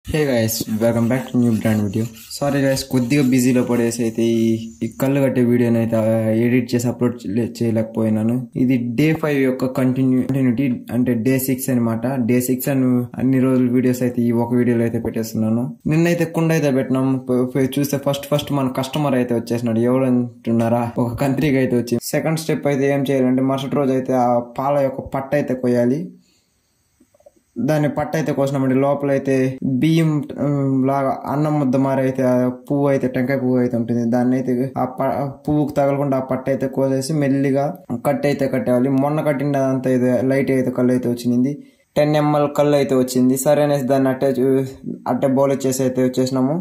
Hey guys welcome back to new brand video sorry guys కొద్దిగా బిజీలో పడేసి అయితే ఈ ఈ కళ్ళు కట్టే వీడియోని అయితే ఎడిట్ చేసి అప్లోడ్ చేయలేకపోయినాను ఇది డే ఫైవ్ యొక్క కంటిన్యూ కంటిన్యూటీ అంటే డే సిక్స్ అనమాట డే సిక్స్ అని అన్ని రోజుల వీడియోస్ అయితే ఈ ఒక వీడియోలో అయితే పెట్టేస్తున్నాను నిన్నైతే కుండ అయితే పెట్టినాం ప- ప- చూస్తే ఫస్ట్ ఫస్ట్ మన కస్టమర్ అయితే వచ్చేసినాడు ఎవరు అంటున్నారా ఒక కంట్రీకి అయితే వచ్చి సెకండ్ స్టెప్ అయితే ఏం చేయాలంటే మరుసటి రోజు అయితే ఆ పాల యొక్క పట్ట అయితే కొయ్యాలి దాన్ని పట్ట అయితే కోసినామండి లోపల అయితే బియ్యం ఉమ్, లాగా అన్నం ముద్ద మారి అయితే ఆ పువ్వు అయితే టెంకాయ పువ్వు అయితే ఉంటుంది దాన్ని అయితే ఆ ప- పువ్వుకు తగలకుండా ఆ పట్ట అయితే కోసేసి మెల్లిగా కట్ అయితే కట్టేవాలి మొన్న కట్టిన అంతా ఇది లైట్ అయితే కళ్ళు అయితే వచ్చింది టెన్ ఎంఎల్ కళ్ళు అయితే వచ్చింది సరే అనేసి దాన్ని అట్టే చూ- అట్టే బౌల్ చేసి అయితే వచ్చేసినాము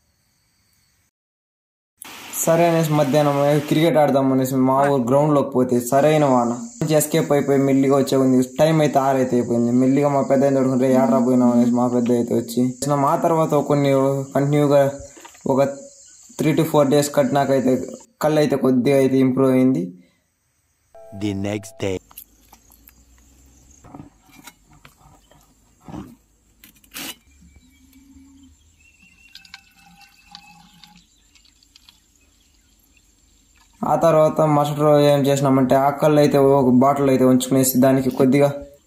సరే అనేసి మధ్యాహ్నం ఏ క్రికెట్ ఆడదాం అనేసి మా ఊరు గ్రౌండ్ లోకి పోతే సరైన వాన మంచి ఎస్కేప్ అయిపోయి మెల్లిగా వచ్చే ఉంది టైం అయితే ఆరైతే అయిపోయింది మెల్లిగా మా పెద్ద ఆయన తోడుకుంటే ఏడరా పోయినాం అనేసి మా పెద్ద అయితే వచ్చి మా తర్వాత కొన్ని కంటిన్యూగా ఒక త్రీ టు ఫోర్ డేస్ కట్టినాకైతే కళ్ళు అయితే కొద్దిగా అయితే ఇంప్రూవ్ అయింది the next day. ఆ తర్వాత మరుసటి రోజు ఏం చేసినామంటే ఆ కళ్ళు అయితే ఒక బాటిల్ అయితే ఉంచుకునేసి దానికి కొద్దిగా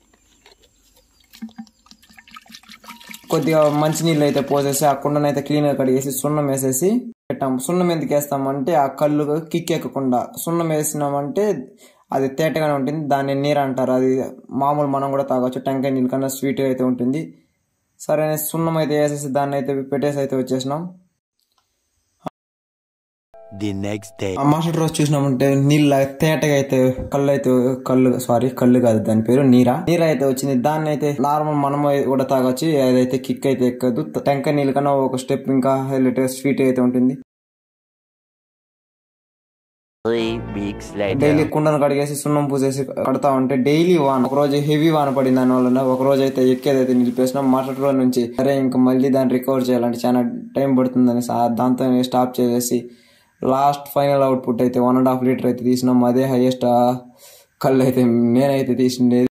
కొద్దిగా మంచినీళ్ళు అయితే పోసేసి ఆ కుండను అయితే క్లీన్గా కడిగేసి సున్నం వేసేసి పెట్టాము సున్నం ఎందుకు వేస్తామంటే ఆ కళ్ళు కిక్ ఎక్కకుండా సున్నం వేసినామంటే అది తేటగానే ఉంటుంది దాన్ని నీరు అంటారు అది మామూలు మనం కూడా తాగొచ్చు టెంకాయ నీళ్ళ కన్నా స్వీట్గా అయితే ఉంటుంది సరే సున్నం అయితే వేసేసి దాన్ని అయితే పెట్టేసి అయితే వచ్చేసినాం The next day. ఆ మరుసటి రోజు చూసినామంటే నీళ్ళ తేటగా అయితే కళ్ళు అయితే కళ్ళు సారీ కళ్ళు కాదు దాని పేరు నీరా నీర అయితే వచ్చింది దాన్ని అయితే నార్మల్ మనం కూడా తాగొచ్చు అదైతే కిక్ అయితే ఎక్కదు టెంకాయ నీళ్ళ కన్నా ఒక స్టెప్ ఇంకా హైలైట్ స్వీట్ అయితే ఉంటుంది Three weeks later. డైలీ కుండను కడిగేసి సున్నం పూసేసి కడతా ఉంటే డైలీ వాన ఒక రోజు హెవీ వాన పడింది దాని వలన ఒక రోజు అయితే ఎక్కేదైతే నిలిపేసినాం మరుసటి రోజు నుంచి సరే ఇంకా మళ్ళీ దాన్ని రికవర్ చేయాలంటే చాలా టైం పడుతుందని సా- దాంతో స్టాప్ చేసేసి లాస్ట్ ఫైనల్ అవుట్పుట్ అయితే వన్ అండ్ హాఫ్ లీటర్ అయితే తీసినాం అదే హైయెస్ట్ కళ్ళు అయితే నేనైతే తీసిండేది